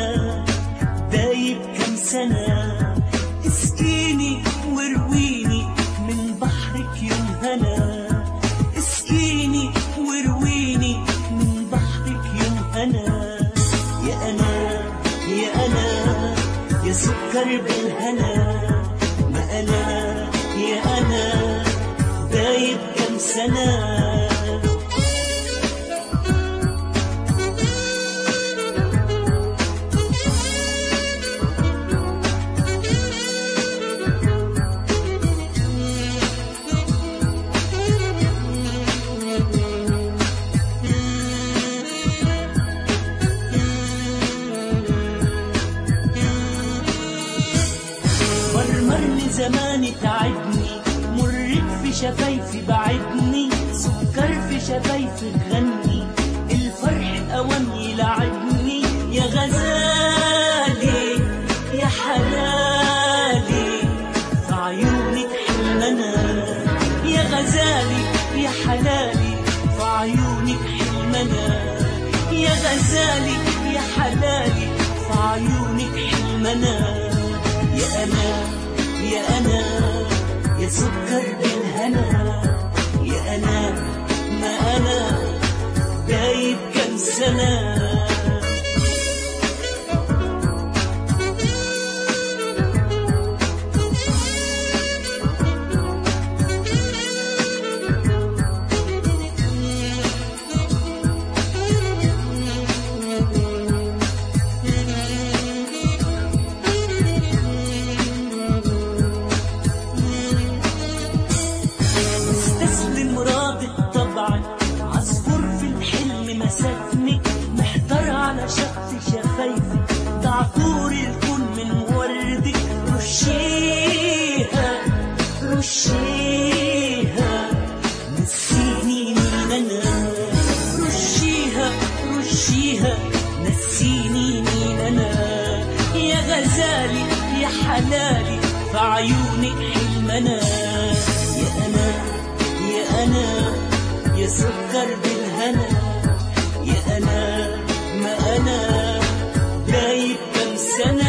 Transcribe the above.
دايب كم سنة اسقيني وارويني من بحرك يوم هنا اسقيني وارويني من بحرك يوم هنا يا أنا يا أنا يا سكر بالهنا ما أنا يا أنا دايب كم سنة مرمرني زماني تعبني مرك في شفايفي بعدني سكر في شفايفي غني الفرح الأوام يلعبني يا غزالي يا حلالي في عيونك حلمنا يا غزالي يا حلالي في عيونك حلمنا يا غزالي يا حلالي في عيونك حلمنا يا أنا يا أنا يا سكر بالهنا يا أنا ما أنا دايب كم سنة استسلم راضي طبعا عصفور في الحلم مسكني محتار على شط شفايفي ده عطور الكون من وردك رشيها رشيها نسيني مين انا رشيها رشيها نسيني مين انا يا غزالي يا حلالي في عيونك حلمنا يا انا يا انا يا سكر بالهنا يا انا ما انا دايب كم سنه